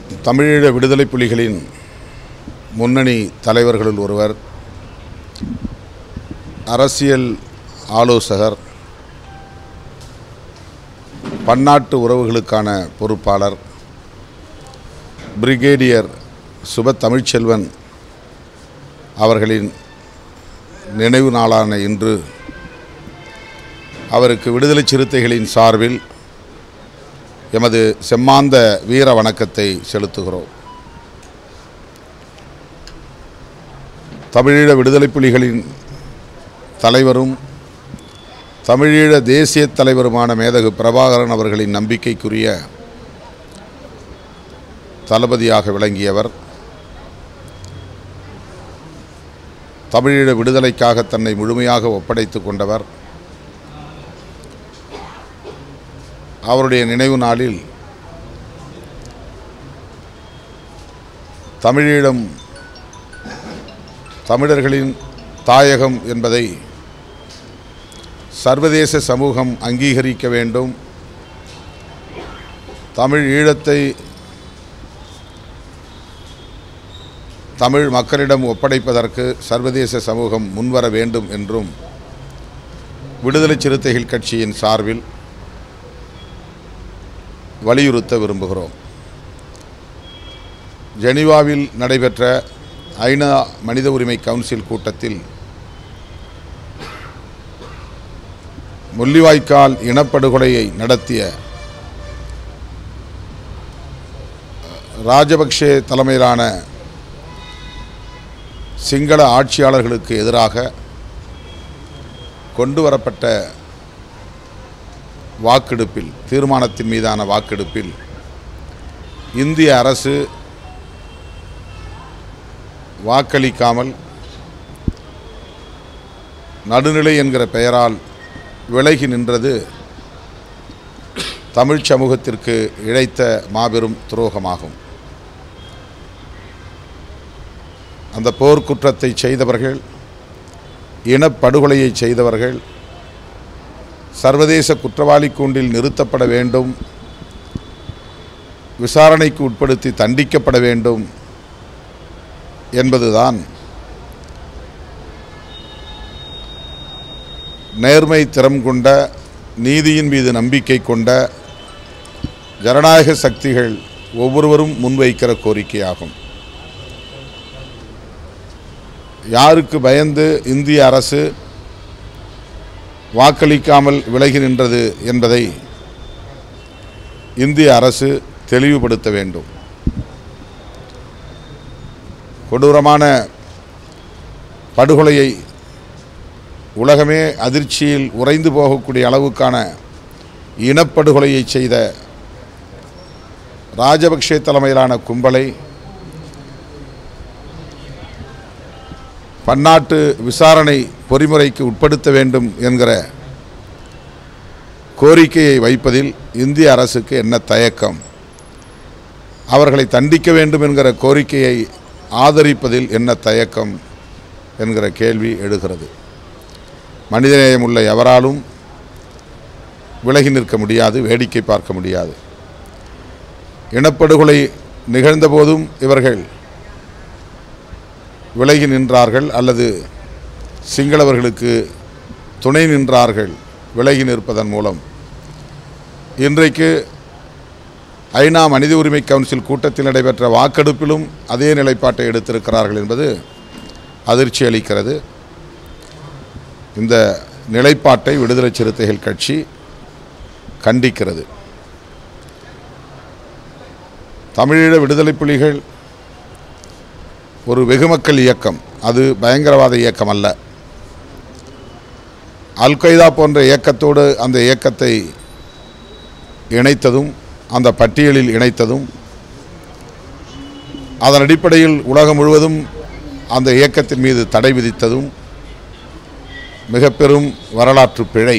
தமிழீழ விடுதலை புலிகளின் முன்னணி தலைவர்களுள் ஒருவர் அரசியல் ஆலோசகர் பன்னாட்டு உறவுகளுக்கான பொறுப்பாளர் பிரிகேடியர் சுப தமிழ்ச்செல்வன் அவர்களின் நினைவு நாளான இன்று அவருக்கு விடுதலை சிறுத்தைகளின் சார்பில் எமது செம்மாந்த வீர வணக்கத்தை செலுத்துகிறோம் தமிழீழ விடுதலை புலிகளின் தலைவரும் தமிழீழ தேசிய தலைவருமான மேதகு பிரபாகரன் அவர்களின் நம்பிக்கைக்குரிய தளபதியாக விளங்கியவர் தமிழீழ விடுதலைக்காக தன்னை முழுமையாக ஒப்படைத்து கொண்டவர் அவருடைய நினைவு நாளில் தமிழீழம் தமிழர்களின் தாயகம் என்பதை சர்வதேச சமூகம் அங்கீகரிக்க வேண்டும் தமிழ் ஈழத்தை தமிழ் மக்களிடம் ஒப்படைப்பதற்கு சர்வதேச சமூகம் முன்வர வேண்டும் என்றும் விடுதலை சிறுத்தைகள் கட்சியின் சார்பில் வலியுறுத்த விரும்புகிறோம் ஜெனீவாவில் நடைபெற்ற ஐநா மனித உரிமை கவுன்சில் கூட்டத்தில் முள்ளிவாய்க்கால் இனப்படுகொலையை நடத்திய ராஜபக்ஷே தலைமையிலான சிங்கள ஆட்சியாளர்களுக்கு எதிராக கொண்டு வரப்பட்ட வாக்கெடுப்பில் தீர்மானத்தின் மீதான வாக்கெடுப்பில் இந்திய அரசு வாக்களிக்காமல் நடுநிலை என்கிற பெயரால் விலகி நின்றது தமிழ் சமூகத்திற்கு இழைத்த மாபெரும் துரோகமாகும் அந்த போர்க்குற்றத்தை செய்தவர்கள் இனப்படுகொலையை செய்தவர்கள் சர்வதேச குற்றவாளி கூண்டில் நிறுத்தப்பட வேண்டும் விசாரணைக்கு உட்படுத்தி தண்டிக்கப்பட வேண்டும் என்பதுதான் நேர்மை திறம் கொண்ட நீதியின் மீது நம்பிக்கை கொண்ட ஜனநாயக சக்திகள் ஒவ்வொருவரும் முன்வைக்கிற கோரிக்கையாகும் யாருக்கு பயந்து இந்திய அரசு வாக்களிக்காமல் விலகி நின்றது என்பதை இந்திய அரசு தெளிவுபடுத்த வேண்டும் கொடூரமான படுகொலையை உலகமே அதிர்ச்சியில் உறைந்து போகக்கூடிய அளவுக்கான இனப்படுகொலையை செய்த ராஜபக்ஷே தலைமையிலான கும்பலை பன்னாட்டு விசாரணை பொறிமுறைக்கு உட்படுத்த வேண்டும் என்கிற கோரிக்கையை வைப்பதில் இந்திய அரசுக்கு என்ன தயக்கம் அவர்களை தண்டிக்க வேண்டும் என்கிற கோரிக்கையை ஆதரிப்பதில் என்ன தயக்கம் என்கிற கேள்வி எழுகிறது மனிதநேயம் உள்ள எவராலும் விலகி நிற்க முடியாது வேடிக்கை பார்க்க முடியாது இனப்படுகொலை நிகழ்ந்தபோதும் இவர்கள் விலகி நின்றார்கள் அல்லது சிங்களவர்களுக்கு துணை நின்றார்கள் விலகி நிற்பதன் மூலம் இன்றைக்கு ஐநா மனித உரிமை கவுன்சில் கூட்டத்தில் நடைபெற்ற வாக்கெடுப்பிலும் அதே நிலைப்பாட்டை எடுத்திருக்கிறார்கள் என்பது அதிர்ச்சி அளிக்கிறது இந்த நிலைப்பாட்டை விடுதலை சிறுத்தைகள் கட்சி கண்டிக்கிறது தமிழீழ விடுதலை புலிகள் ஒரு வெகுமக்கள் இயக்கம் அது பயங்கரவாத இயக்கம் அல்ல அல் கொய்தா போன்ற இயக்கத்தோடு அந்த இயக்கத்தை இணைத்ததும் அந்த பட்டியலில் இணைத்ததும் அதன் அடிப்படையில் உலகம் முழுவதும் அந்த இயக்கத்தின் மீது தடை விதித்ததும் மிக பெரும் வரலாற்று பிழை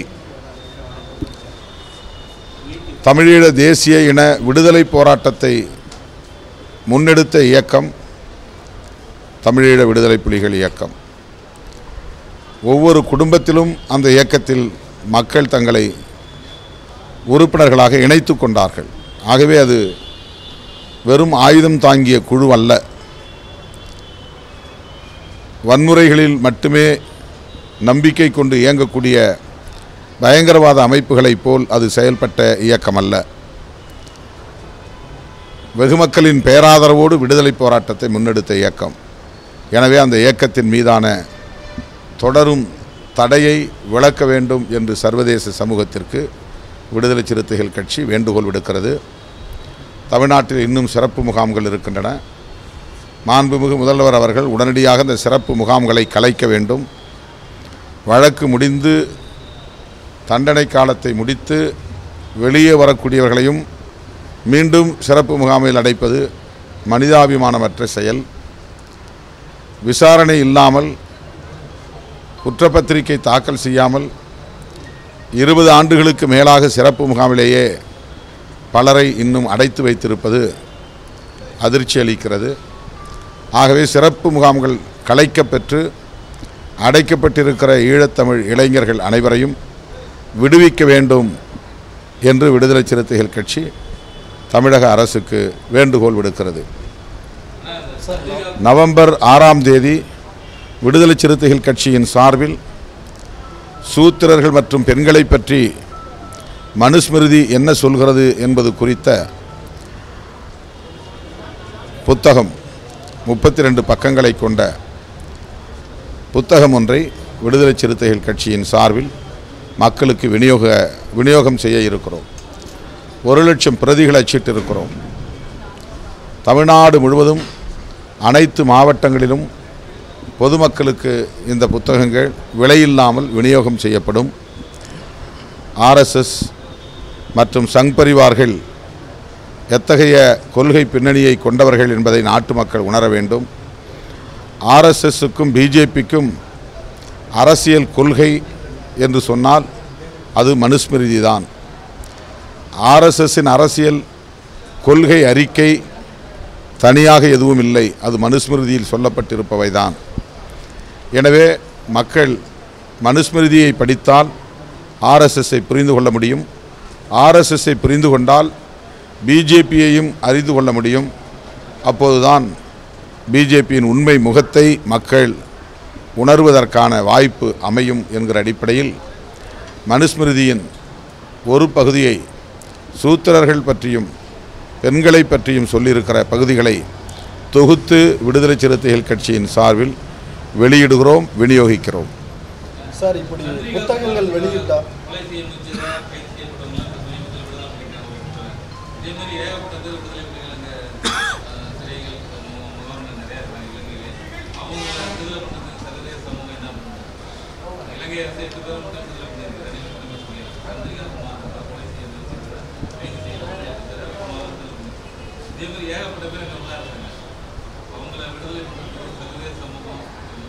தமிழீழ தேசிய இன விடுதலை போராட்டத்தை முன்னெடுத்த இயக்கம் தமிழீழ விடுதலை புலிகள் இயக்கம் ஒவ்வொரு குடும்பத்திலும் அந்த இயக்கத்தில் மக்கள் தங்களை உறுப்பினர்களாக இணைத்து கொண்டார்கள் ஆகவே அது வெறும் ஆயுதம் தாங்கிய குழு அல்ல வன்முறைகளில் மட்டுமே நம்பிக்கை கொண்டு இயங்கக்கூடிய பயங்கரவாத அமைப்புகளைப் போல் அது செயல்பட்ட இயக்கம் அல்ல வெகுமக்களின் பேராதரவோடு விடுதலை போராட்டத்தை முன்னெடுத்த இயக்கம் எனவே அந்த இயக்கத்தின் மீதான தொடரும் தடையை விளக்க வேண்டும் என்று சர்வதேச சமூகத்திற்கு விடுதலை சிறுத்தைகள் கட்சி வேண்டுகோள் விடுக்கிறது தமிழ்நாட்டில் இன்னும் சிறப்பு முகாம்கள் இருக்கின்றன மாண்புமிகு முதல்வர் அவர்கள் உடனடியாக இந்த சிறப்பு முகாம்களை கலைக்க வேண்டும் வழக்கு முடிந்து தண்டனை காலத்தை முடித்து வெளியே வரக்கூடியவர்களையும் மீண்டும் சிறப்பு முகாமில் அடைப்பது மனிதாபிமானமற்ற செயல் விசாரணை இல்லாமல் குற்றப்பத்திரிகை தாக்கல் செய்யாமல் இருபது ஆண்டுகளுக்கு மேலாக சிறப்பு முகாமிலேயே பலரை இன்னும் அடைத்து வைத்திருப்பது அதிர்ச்சி அளிக்கிறது ஆகவே சிறப்பு முகாம்கள் கலைக்கப்பெற்று அடைக்கப்பட்டிருக்கிற ஈழத்தமிழ் இளைஞர்கள் அனைவரையும் விடுவிக்க வேண்டும் என்று விடுதலை சிறுத்தைகள் கட்சி தமிழக அரசுக்கு வேண்டுகோள் விடுக்கிறது நவம்பர் ஆறாம் தேதி விடுதலை சிறுத்தைகள் கட்சியின் சார்பில் சூத்திரர்கள் மற்றும் பெண்களை பற்றி மனுஸ்மிருதி என்ன சொல்கிறது என்பது குறித்த புத்தகம் முப்பத்தி ரெண்டு பக்கங்களை கொண்ட புத்தகம் ஒன்றை விடுதலை சிறுத்தைகள் கட்சியின் சார்பில் மக்களுக்கு விநியோக விநியோகம் செய்ய இருக்கிறோம் ஒரு லட்சம் பிரதிகளை அச்சிட்டிருக்கிறோம் தமிழ்நாடு முழுவதும் அனைத்து மாவட்டங்களிலும் பொதுமக்களுக்கு இந்த புத்தகங்கள் விலையில்லாமல் விநியோகம் செய்யப்படும் ஆர்எஸ்எஸ் மற்றும் சங் பரிவார்கள் எத்தகைய கொள்கை பின்னணியை கொண்டவர்கள் என்பதை நாட்டு மக்கள் உணர வேண்டும் ஆர்எஸ்எஸ்ஸுக்கும் பிஜேபிக்கும் அரசியல் கொள்கை என்று சொன்னால் அது மனுஸ்மிருதி தான் ஆர்எஸ்எஸ்ஸின் அரசியல் கொள்கை அறிக்கை தனியாக எதுவும் இல்லை அது மனுஸ்மிருதியில் சொல்லப்பட்டிருப்பவை தான் எனவே மக்கள் மனுஸ்மிருதியை படித்தால் ஆர்எஸ்எஸ்ஸை புரிந்து கொள்ள முடியும் ஆர்எஸ்எஸ்ஸை புரிந்து கொண்டால் பிஜேபியையும் அறிந்து கொள்ள முடியும் அப்போதுதான் பிஜேபியின் உண்மை முகத்தை மக்கள் உணர்வதற்கான வாய்ப்பு அமையும் என்கிற அடிப்படையில் மனுஸ்மிருதியின் ஒரு பகுதியை சூத்திரர்கள் பற்றியும் பெண்களை பற்றியும் சொல்லியிருக்கிற பகுதிகளை தொகுத்து விடுதலை சிறுத்தைகள் கட்சியின் சார்பில் வெளியிடுகிறோம் விநியோகிக்கிறோம் சார் இப்படி புத்தகங்கள் வெளியிட்டா கொலை செய்ய முயற்சியில கைது செய்யப்பட்டவங்க சமீபத்தில் விடுதலை பண்ணிட்டாங்க இதே மாதிரி ஏகப்பட்டது விடுதலை புலிகள் அங்கே சிறைகள் மு- முகாம்கள் நிறைய இருக்காங்க இலங்கையிலே அவங்க விடுதலை பண்ணதுக்கு சர்வதேச சமூகம் என்ன பண்ணுது இலங்கை அரசு எட்டு பேர் மட்டும் விடுதலை பண்ணியிருக்கு ரணில் விக்ரமசிங்கே சந்திரிகாகுமார் கொலை செய்ய முயற்சியில கைது செய்யப்பட்ட எட்டு பேர் அப்புறமா விடுதலை பண்ணிருக்கு இதே மாதிரி ஏகப்பட்ட பேர் அங்கே தான் இருக்காங்க அவங்கள விடுதலை பண்ணுறதுக்கு சர்வதேச சமூகம்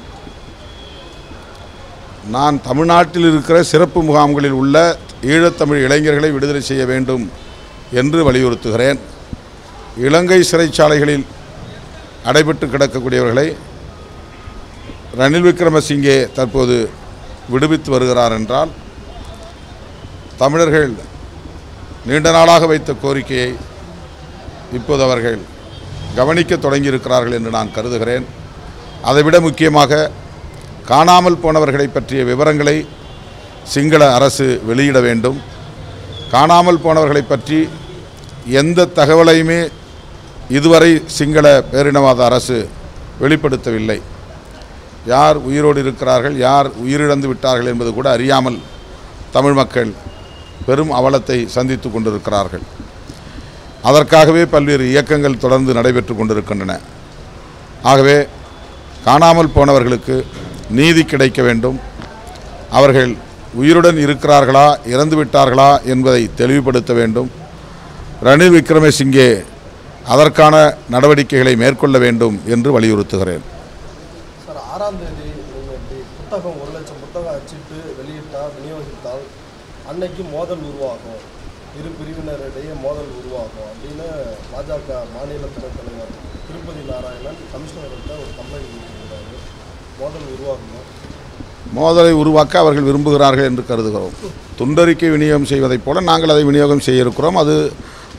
நான் தமிழ்நாட்டில் இருக்கிற சிறப்பு முகாம்களில் உள்ள ஈழத்தமிழ் இளைஞர்களை விடுதலை செய்ய வேண்டும் என்று வலியுறுத்துகிறேன் இலங்கை சிறைச்சாலைகளில் அடைபட்டு கிடக்கக்கூடியவர்களை ரணில் விக்ரமசிங்கே தற்போது விடுவித்து வருகிறார் என்றால் தமிழர்கள் நீண்ட நாளாக வைத்த கோரிக்கையை இப்போது அவர்கள் கவனிக்க தொடங்கியிருக்கிறார்கள் என்று நான் கருதுகிறேன் அதைவிட முக்கியமாக காணாமல் போனவர்களை பற்றிய விவரங்களை சிங்கள அரசு வெளியிட வேண்டும் காணாமல் போனவர்களை பற்றி எந்த தகவலையுமே இதுவரை சிங்கள பேரினவாத அரசு வெளிப்படுத்தவில்லை யார் உயிரோடு இருக்கிறார்கள் யார் உயிரிழந்து விட்டார்கள் என்பது கூட அறியாமல் தமிழ் மக்கள் பெரும் அவலத்தை சந்தித்து கொண்டிருக்கிறார்கள் அதற்காகவே பல்வேறு இயக்கங்கள் தொடர்ந்து நடைபெற்று கொண்டிருக்கின்றன ஆகவே காணாமல் போனவர்களுக்கு நீதி கிடைக்க வேண்டும் அவர்கள் உயிருடன் இருக்கிறார்களா இறந்து விட்டார்களா என்பதை தெளிவுபடுத்த வேண்டும் ரணில் விக்ரமசிங்கே அதற்கான நடவடிக்கைகளை மேற்கொள்ள வேண்டும் என்று வலியுறுத்துகிறேன் சார் ஆறாம் தேதி நீங்கள் இப்படி புத்தகம் ஒரு லட்சம் புத்தகம் அச்சிட்டு வெளியிட்டால் விநியோகித்தால் அன்னைக்கு மோதல் உருவாகும் இரு பிரிவினரிடையே மோதல் உருவாகும் அப்படின்னு பாஜக மாநில துணைத் தலைவர் திருப்பதி நாராயணன் கமிஷனர்கிட்ட ஒரு கம்ப்ளைண்ட் கொடுத்துருக்காரு மோதல் உருவாகுமா மோதலை உருவாக்க அவர்கள் விரும்புகிறார்கள் என்று கருதுகிறோம் துண்டறிக்கை விநியோகம் செய்வதைப் போல நாங்கள் அதை விநியோகம் செய்ய இருக்கிறோம் அது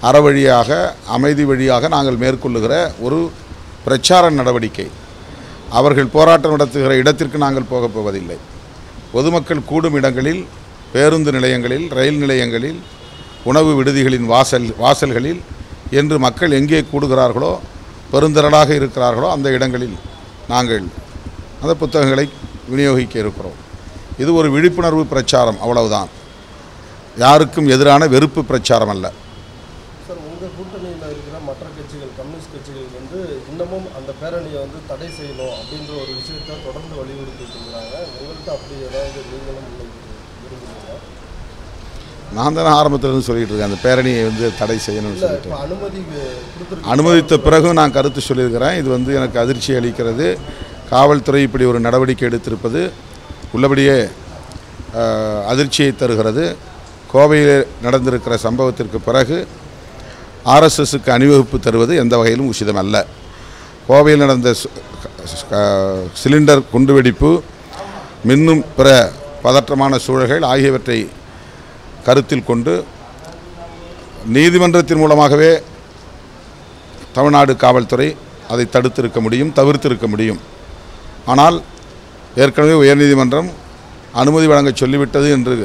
அறவழியாக அமைதி வழியாக நாங்கள் மேற்கொள்ளுகிற ஒரு பிரச்சார நடவடிக்கை அவர்கள் போராட்டம் நடத்துகிற இடத்திற்கு நாங்கள் போகப் போவதில்லை பொதுமக்கள் கூடும் இடங்களில் பேருந்து நிலையங்களில் ரயில் நிலையங்களில் உணவு விடுதிகளின் வாசல் வாசல்களில் என்று மக்கள் எங்கே கூடுகிறார்களோ பெருந்திரளாக இருக்கிறார்களோ அந்த இடங்களில் நாங்கள் அந்த புத்தகங்களை விநியோகிக்க இருக்கிறோம் இது ஒரு விழிப்புணர்வு பிரச்சாரம் அவ்வளவுதான் யாருக்கும் எதிரான வெறுப்பு பிரச்சாரம் அல்ல சார் உங்கள் கூட்டணியில் இருக்கிற மற்ற கட்சிகள் கம்யூனிஸ்ட் கட்சிகள் வந்து இன்னமும் அந்த பேரணியை வந்து தடை செய்யணும் அப்படின்ற ஒரு விஷயத்தை தொடர்ந்து வலியுறுத்திட்டு இருக்கிறாங்க உங்கள்கிட்ட அப்படி ஏதாவது நீங்களும் முன்வைக்க விரும்புகிறீங்களா நான் தானே ஆரம்பத்திலிருந்து சொல்லிட்டு இருக்கேன் அந்த பேரணியை வந்து தடை செய்யணும்னு இல்லை சொல்லிட்டு இப்போ அனுமதி கொடுத்துருக்கு அனுமதித்த பிறகும் நான் கருத்து சொல்லியிருக்கிறேன் இது வந்து எனக்கு அதிர்ச்சி அளிக்கிறது காவல்துறை இப்படி ஒரு நடவடிக்கை எடுத்திருப்பது உள்ளபடியே அஹ், அதிர்ச்சியை தருகிறது கோவையில் நடந்திருக்கிற சம்பவத்திற்கு பிறகு ஆர்எஸ்எஸ்க்கு அணிவகுப்பு தருவது எந்த வகையிலும் உசிதம் அல்ல கோவையில் நடந்த சு- க- சிலிண்டர் குண்டுவெடிப்பு மின்னும் பிற பதற்றமான சூழல்கள் ஆகியவற்றை கருத்தில் கொண்டு நீதிமன்றத்தின் மூலமாகவே தமிழ்நாடு காவல்துறை அதை தடுத்திருக்க முடியும் தவிர்த்திருக்க முடியும் ஆனால் ஏற்கனவே உயர்நீதிமன்றம் அனுமதி வழங்க சொல்லிவிட்டது என்று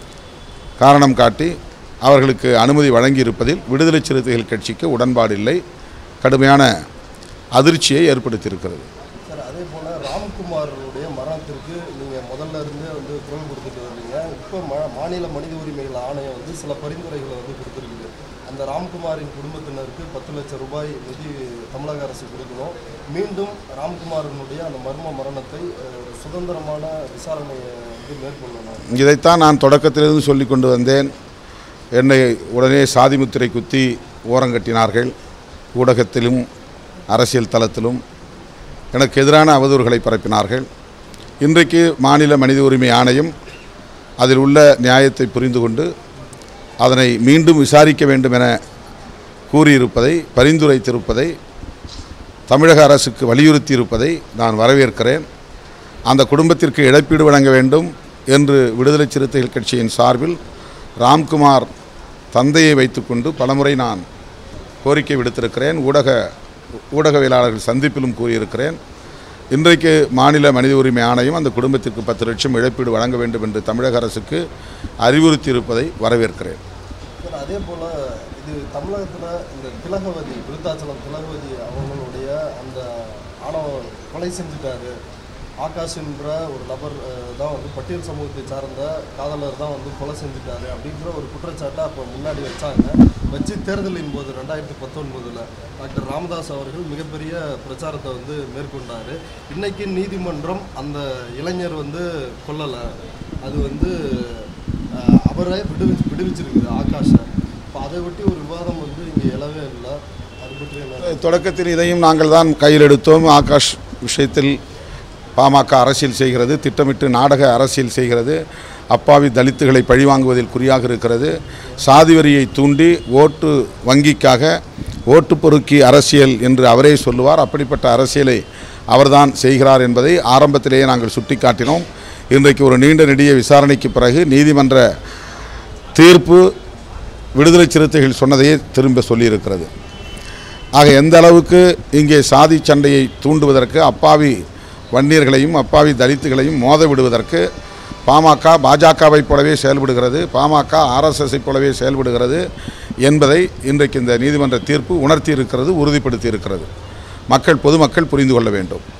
காரணம் காட்டி அவர்களுக்கு அனுமதி வழங்கியிருப்பதில் விடுதலை சிறுத்தைகள் கட்சிக்கு உடன்பாடு இல்லை கடுமையான அதிர்ச்சியை ஏற்படுத்தியிருக்கிறது சார் அதே போல் ராம்குமாருடைய மரணத்திற்கு நீங்கள் முதல்ல இருந்தே வந்து குரல் கொடுத்துட்டு வர்றீங்க இப்போ மா மாநில மனித உரிமைகள் ஆணையம் வந்து சில பரிந்துரைகளை வந்து கொடுத்துருக்குது அந்த ராம்குமாரின் குடும்பத்தினருக்கு பத்து லட்சம் ரூபாய் நிதி தமிழக அரசு கொடுக்கணும் மீண்டும் ராம்குமாரனுடைய அந்த மர்ம மரணத்தை அஹ், சுதந்திரமான விசாரணையை வந்து மேற்கொள்ளணும் இதைத்தான் நான் தொடக்கத்திலிருந்து சொல்லி கொண்டு வந்தேன் என்னை உடனே சாதி முத்திரை குத்தி ஓரங்கட்டினார்கள் ஊடகத்திலும் அரசியல் தளத்திலும் எனக்கு எதிரான அவதூறுகளை பரப்பினார்கள் இன்றைக்கு மாநில மனித உரிமை ஆணையம் அதில் உள்ள நியாயத்தை புரிந்து கொண்டு அதனை மீண்டும் விசாரிக்க வேண்டும் என கூறியிருப்பதை பரிந்துரைத்திருப்பதை தமிழக அரசுக்கு வலியுறுத்தி இருப்பதை நான் வரவேற்கிறேன் அந்த குடும்பத்திற்கு இழப்பீடு வழங்க வேண்டும் என்று விடுதலை சிறுத்தைகள் கட்சியின் சார்பில் ராம்குமார் தந்தையை வைத்துக்கொண்டு பலமுறை நான் கோரிக்கை விடுத்திருக்கிறேன் ஊடக ஊடகவியலாளர்கள் சந்திப்பிலும் கூறியிருக்கிறேன் இன்றைக்கு மாநில மனித உரிமை ஆணையம் அந்த குடும்பத்திற்கு பத்து லட்சம் இழப்பீடு வழங்க வேண்டும் என்று தமிழக அரசுக்கு அறிவுறுத்தி இருப்பதை வரவேற்கிறேன் சார் அதே போல் இது தமிழகத்தில் இந்த திலகவதி விருத்தாச்சலம் திலகவதி அவங்களுடைய அந்த ஆணவ கொலை செஞ்சுட்டாரு ஆகாஷ்ன்ற ஒரு நபர் அஹ், தான் வந்து பட்டியல் சமூகத்தை சார்ந்த காதலர் தான் வந்து கொலை செஞ்சுட்டாரு அப்படின்ற ஒரு குற்றச்சாட்டை அப்போ முன்னாடி வச்சாங்க வச்சு தேர்தலின் போது ரெண்டாயிரத்தி பத்தொன்பதில் டாக்டர் ராமதாஸ் அவர்கள் மிகப்பெரிய பிரச்சாரத்தை வந்து மேற்கொண்டார் இன்னைக்கு நீதிமன்றம் அந்த இளைஞர் வந்து கொல்லலை அது வந்து அஹ், அவரை விடுவிச்சு விடுவிச்சிருக்குது ஆகாஷை இப்போ அதை ஒட்டி ஒரு விவாதம் வந்து இங்கே எழவே இல்லை அது பற்றி என்ன தொடக்கத்தில் இதையும் நாங்கள் தான் கையில் எடுத்தோம் ஆகாஷ் விஷயத்தில் பாமக அரசியல் செய்கிறது திட்டமிட்டு நாடக அரசியல் செய்கிறது அப்பாவி தலித்துகளை பழிவாங்குவதில் குறியாக இருக்கிறது சாதி வரியை தூண்டி ஓட்டு வங்கிக்காக ஓட்டு பொறுக்கி அரசியல் என்று அவரே சொல்லுவார் அப்படிப்பட்ட அரசியலை அவர்தான் செய்கிறார் என்பதை ஆரம்பத்திலேயே நாங்கள் சுட்டிக்காட்டினோம் இன்றைக்கு ஒரு நீண்ட நெடிய விசாரணைக்கு பிறகு நீதிமன்ற தீர்ப்பு விடுதலை சிறுத்தைகள் சொன்னதையே திரும்ப சொல்லியிருக்கிறது ஆக எந்த அளவுக்கு இங்கே சாதி சண்டையை தூண்டுவதற்கு அப்பாவி வன்னியர்களையும் அப்பாவி தலித்துகளையும் மோத விடுவதற்கு பாமக பாஜகவை போலவே செயல்படுகிறது பாமக ஆர்எஸ்எஸ்ஐ போலவே செயல்படுகிறது என்பதை இன்றைக்கு இந்த நீதிமன்ற தீர்ப்பு உணர்த்தி இருக்கிறது உறுதிப்படுத்தி இருக்கிறது மக்கள் பொதுமக்கள் புரிந்து கொள்ள வேண்டும்